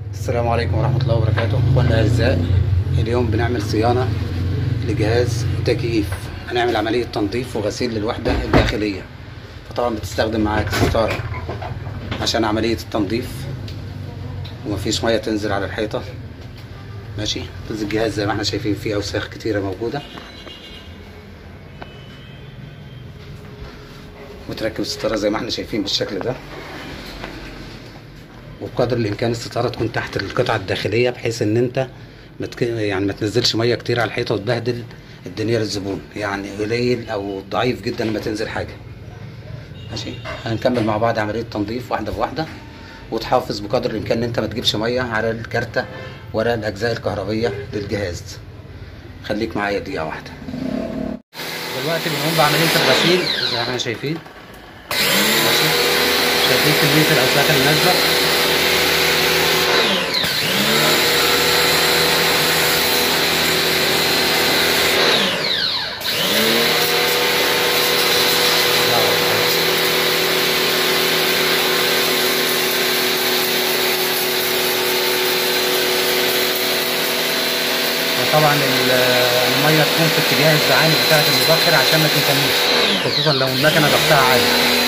السلام عليكم ورحمة الله وبركاته اخواننا الاعزاء اليوم بنعمل صيانة لجهاز تكييف هنعمل عملية تنظيف وغسيل للوحدة الداخلية فطبعا بتستخدم معاك ستارة عشان عملية التنظيف ومفيش مية تنزل على الحيطة ماشي بس الجهاز زي ما احنا شايفين فيه اوساخ كتيرة موجودة وتركب الستارة زي ما احنا شايفين بالشكل ده وبقدر الامكان الستاره تكون تحت القطعه الداخليه بحيث ان انت متك... يعني ما تنزلش ميه كتير على الحيطه وتبهدل الدنيا للزبون يعني قليل او ضعيف جدا لما تنزل حاجه ماشي هنكمل مع بعض عمليه تنظيف واحده بواحده وتحافظ بقدر الامكان ان انت ما تجيبش ميه على الكارته ولا الاجزاء الكهربيه للجهاز خليك معايا دقيقه واحده دلوقتي بنقوم بعمليه الغسيل زي ما احنا شايفين ماشي شايفين كميه الاوساخ اللي نازله طبعا الميه تكون في اتجاه الزعانف بتاعه المبخر عشان ما تنتميش خصوصا لو المكنه ضغطها عالي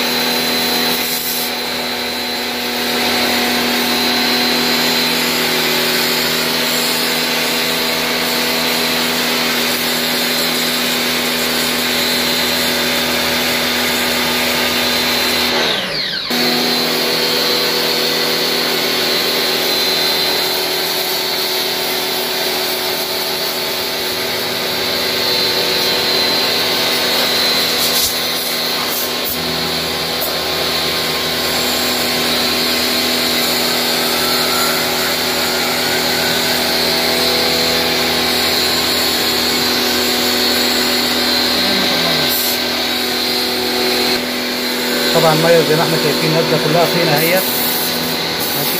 طبعا الميه زي ما احنا شايفين نازله كلها طينه اهيت ماشي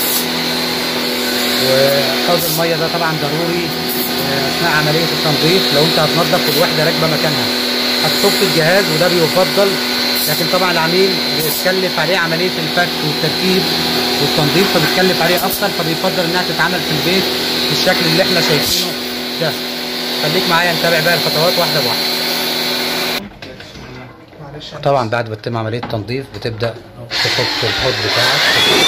وحوض الميه ده طبعا ضروري اثناء عمليه التنظيف لو انت هتنظف والوحده راكبه مكانها هتصف الجهاز وده بيفضل لكن طبعا العميل بيتكلف عليه عمليه الفك والتركيب والتنظيف فبيتكلف عليه اكتر فبيفضل انها تتعمل في البيت بالشكل اللي احنا شايفينه ده خليك معايا نتابع بقى الخطوات واحده بواحده طبعا بعد ما تتم عمليه التنظيف بتبدا تحط الحوض بتاعك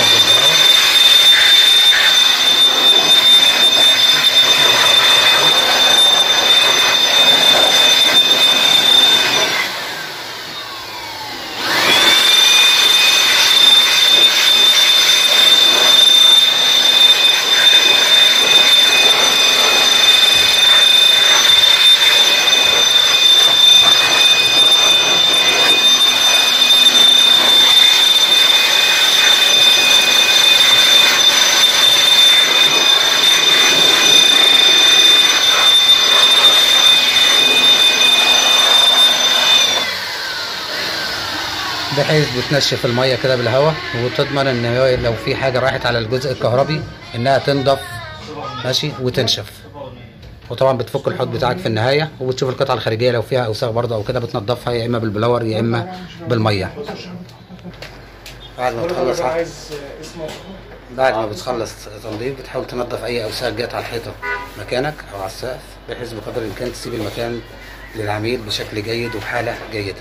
بحيث بتنشف الميه كده بالهواء وتضمن ان لو في حاجه راحت على الجزء الكهربي انها تنضف ماشي وتنشف وطبعا بتفك الحوض بتاعك في النهايه وبتشوف القطعه الخارجيه لو فيها اوساخ برضه او كده بتنضفها يا اما بالبلور يا اما بالميه بعد ما بتخلص بعد ما بتخلص تنظيف بتحاول تنظف اي اوساخ جت على الحيطه مكانك او على السقف بحيث بقدر الامكان تسيب المكان للعميل بشكل جيد وبحاله جيده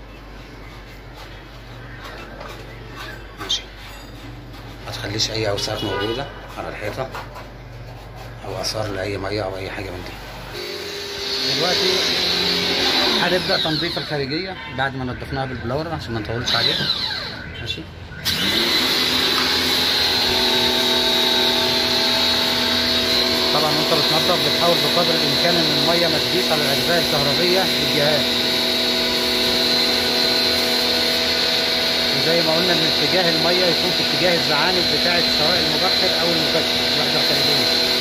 ماشي ما تخليش اي اوساخ موجوده على الحيطه او اثار لاي ميه او اي حاجه من دي دلوقتي هنبدا تنظيف الخارجيه بعد ما نضفناها بالبلور عشان ما نطولش عليها ماشي طبعا وانت بتنضف بتحاول بقدر الامكان ان الميه ما تجيش على الاجزاء الكهربيه للجهاز زي ما قلنا ان اتجاه الميه يكون في اتجاه الزعانف بتاعه سواء المبخر او المكثف الوحده الخارجيه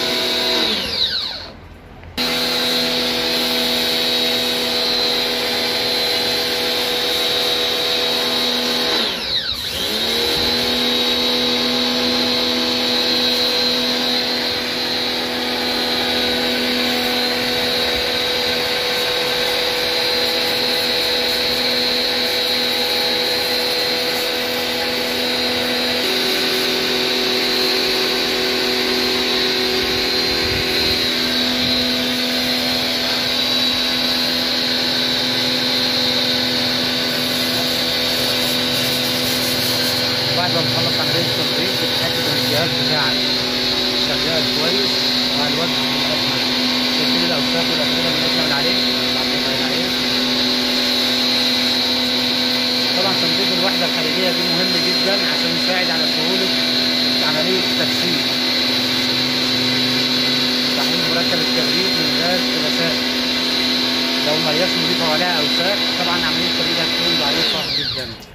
عمليه التنظيف بتتاكد ان الجهاز بتاعك شغال كويس وعلى الوجه الاكمل تشيل الاوساخ والاسئله اللي بنعمل عليه بعدين عليه طبعا تنظيف الوحده الخارجيه دي مهم جدا عشان يساعد على سهوله عمليه التكثيف تحويل مركب الكبريت من غاز الى سائل لو مياس نضيفه عليها اوساخ طبعا عمليه التبريد هتكون ضعيفه جدا